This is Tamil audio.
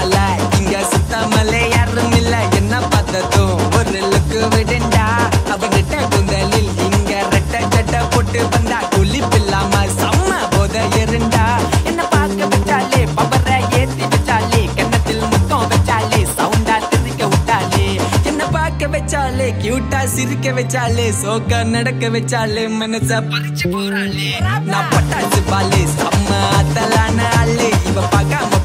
பத்தல இங்க சுத்தமலே யாரும் இல்ல என்ன பார்த்ததும் ஒரு லுக்கு விடுண்டா அவங்கிட்ட குந்தலில் இங்க ரெட்ட சட்ட போட்டு வந்தா குளிப்பில்லாம செம்ம போத இருந்தா என்ன பார்க்க வச்சாலே பவர ஏத்தி வச்சாலே கன்னத்தில் முத்தம் வச்சாலே சவுண்டா தெரிக்க விட்டாலே என்ன பார்க்க வச்சாலே கியூட்டா சிரிக்க வச்சாலே சோக்கா நடக்க வச்சாலே மனச பறிச்சு போறாளே நான் பட்டாசு பாலே செம்ம அத்தலான ஆளு இவ பார்க்காம